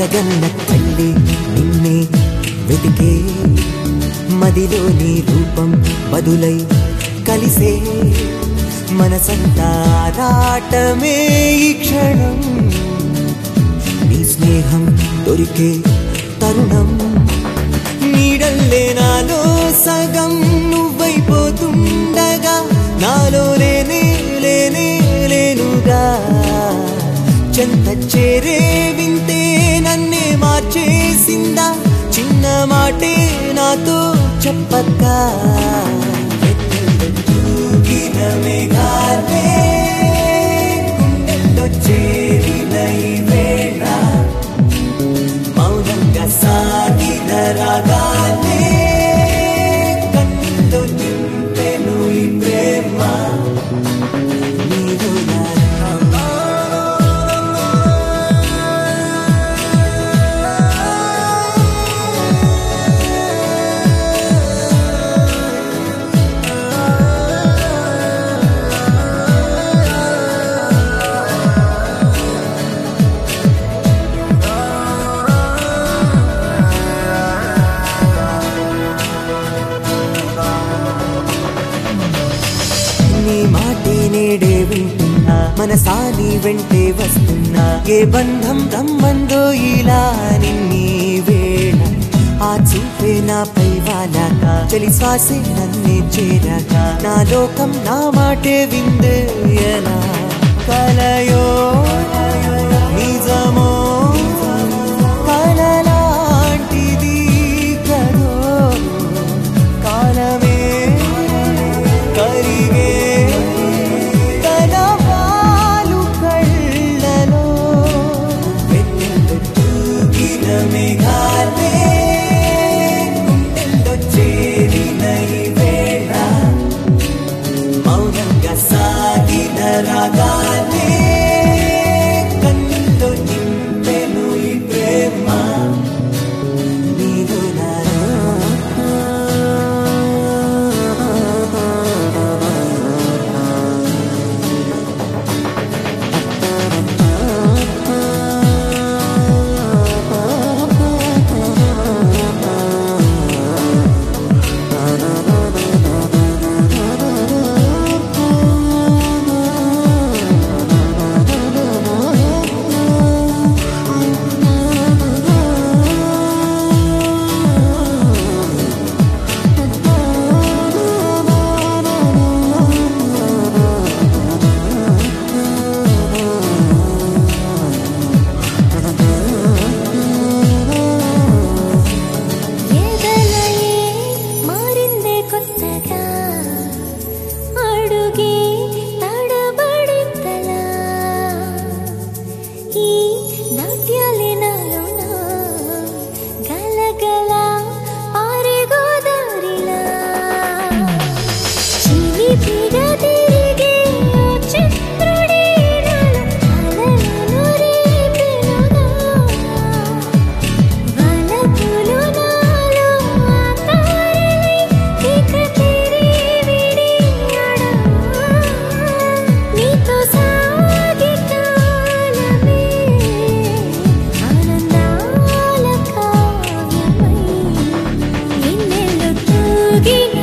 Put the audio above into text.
కలగన్న తల్లి నిన్నే వెతికే మదిలో నీ రూపం బదులై కలిసే మనసంతా రాటమే ఈ క్షణం నీ స్నేహం దొరికే తరుణం నీడల్లే నాలో సగం నువ్వైపోతుండగా నాలో లేనే లేనే లేనుగా చెంత చేరే వింతే నన్నే మార్చేసిందా చిన్న మాటే నాతో చెప్పక్కా తూగిన మేఘాలే గుండెల్లో చేరిన ఈ వేళ మౌనంగా సాగిన రాగాలే కన్నుల్లో నింపెను ఈ ప్రేమ నీరు నీ మాటే నేడే వింటున్నా మనసాని వెంటే వస్తున్నా ఏ బంధం రమ్మందో ఇలా నిన్నీ వేళ ఆ చూపే నాపై వాలాక చలి శ్వాసే నన్నే చేరాక నా లోకం నా మాటే విందే ఎలా కలయో నిజమో కలలాంటిది కదో కాలమే కరిగే కలవాలు కళ్ళలో వెన్నెల్లో తూగిన మేఘాలే గుండెల్లో చేరిన ఈ వేళ మౌనంగా సాగిన రాగాలే కన్నుల్లో నింపెను ఈ ప్రేమ నీదు ఎదలయే మారిందే కొత్తగా అడుగే తడబడింతలా ఈ నాట్యాలే నాలోన గలగల పారే గోదారిలా చిలిపిగ తిరిగే ఓ చిత్రుడి అలలను రేపెనుగా వలపులు నాలో ఆతారలై ఇక తిరివిడి అడవా నీతో సాగే కాలమే ఆనందాల కావ్యమై ఎన్నెల్లు తూగిన